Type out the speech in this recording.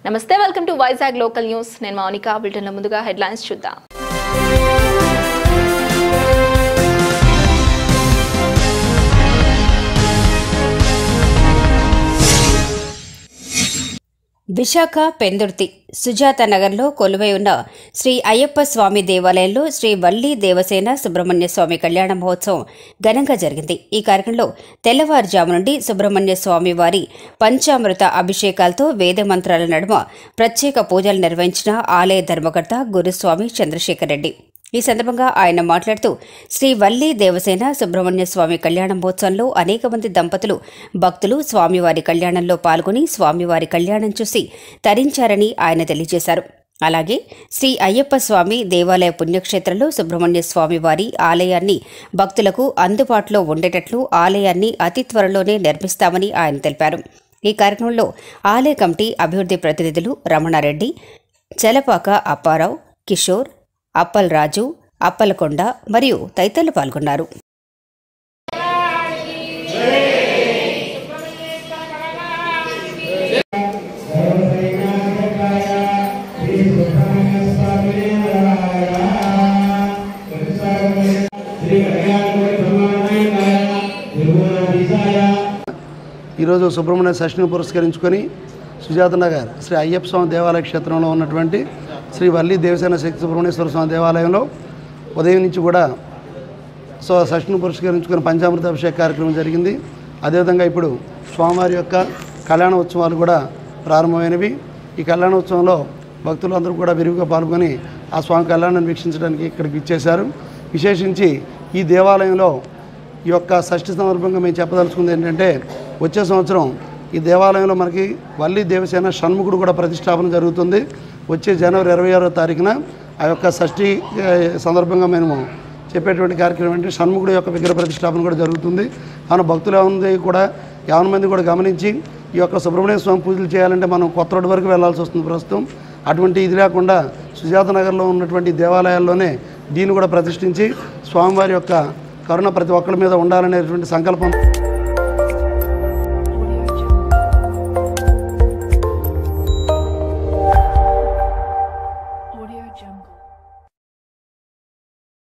నమస్తే welcome to Vizag local news నేను మౌనిక బులెటిన్ల ముందుగా హెడ్లైన్స్ చూద్దాం విశాఖ పెందుర్తి సుజాత నగర్లో కొలువై ఉన్న శ్రీ అయ్యప్ప స్వామి దేవాలయంలో శ్రీ వల్లి దేవసేన సుబ్రహ్మణ్య స్వామి కళ్యాణ మహోత్సవం ఘనంగా జరిగింది ఈ కార్యక్రమంలో తెల్లవారుజాము నుండి సుబ్రహ్మణ్య స్వామి వారి పంచామృత అభిషేకాలతో వేద మంత్రాల నడుమ ప్రత్యేక పూజలు నిర్వహించిన ఆలయ ధర్మకర్త గురుస్వామి చంద్రశేఖర్ రెడ్డి ఈ సందర్భంగా ఆయన మాట్లాడుతూ శ్రీ వల్లి దేవసేన సుబ్రహ్మణ్య స్వామి కళ్యాణ మహోత్సవంలో అనేక మంది దంపతులు భక్తులు స్వామివారి కళ్యాణంలో పాల్గొని స్వామివారి కళ్యాణం చూసి తరించారని ఆయన తెలియజేశారు అలాగే శ్రీ అయ్యప్ప స్వామి దేవాలయ పుణ్యక్షేత్రంలో సుబ్రహ్మణ్య స్వామి వారి ఆలయాన్ని భక్తులకు అందుబాటులో ఉండేటట్లు ఆలయాన్ని అతి త్వరలోనే నిర్మిస్తామని ఆయన తెలిపారు ఈ కార్యక్రమంలో ఆలయ కమిటీ అభివృద్ధి ప్రతినిధులు రమణారెడ్డి చలపాక అప్పారావు కిషోర్ అప్పల్ రాజు అప్పలకొండ మరియు తదితరులు పాల్గొన్నారు ఈరోజు సుబ్రహ్మణ్య షష్ఠిని పురస్కరించుకొని సుజాత నగర్ శ్రీ అయ్యప్ప స్వామి దేవాలయ క్షేత్రంలో ఉన్నటువంటి శ్రీ వల్లి దేవసేన శక్తి సుబ్రహ్మణ్యేశ్వర స్వామి దేవాలయంలో ఉదయం నుంచి కూడా సో షష్ఠిని పురస్కరించుకొని పంచామృత అభిషేక కార్యక్రమం జరిగింది అదేవిధంగా ఇప్పుడు స్వామివారి యొక్క కళ్యాణ ఉత్సవాలు కూడా ప్రారంభమైనవి ఈ కళ్యాణ ఉత్సవంలో భక్తులు అందరూ కూడా విరివిగా పాల్గొని ఆ స్వామి కళ్యాణాన్ని వీక్షించడానికి ఇక్కడికి ఇచ్చేశారు విశేషించి ఈ దేవాలయంలో ఈ యొక్క షష్ఠి సందర్భంగా మేము చెప్పదలుచుకుంది ఏంటంటే వచ్చే సంవత్సరం ఈ దేవాలయంలో మనకి వల్లి దేవసేన షణ్ముఖుడు కూడా ప్రతిష్టాపన జరుగుతుంది వచ్చే జనవరి ఇరవై ఆరో తారీఖున ఆ యొక్క షష్ఠి ఏ, సందర్భంగా మేము చెప్పేటువంటి కార్యక్రమం అంటే షణ్ముఖుడు యొక్క విగ్రహ ప్రతిష్టాపన కూడా జరుగుతుంది మన భక్తులు ఏముంది కూడా యావన మంది కూడా గమనించి ఈ యొక్క సుబ్రహ్మణ్య స్వామి పూజలు చేయాలంటే మనం కొత్త రోడ్డు వరకు వెళ్ళాల్సి వస్తుంది ప్రస్తుతం అటువంటి ఇది లేకుండా సుజాత నగర్లో ఉన్నటువంటి దేవాలయాల్లోనే దీన్ని కూడా ప్రతిష్ఠించి స్వామివారి యొక్క కరుణ ప్రతి ఒక్కరి మీద ఉండాలనేటువంటి సంకల్పం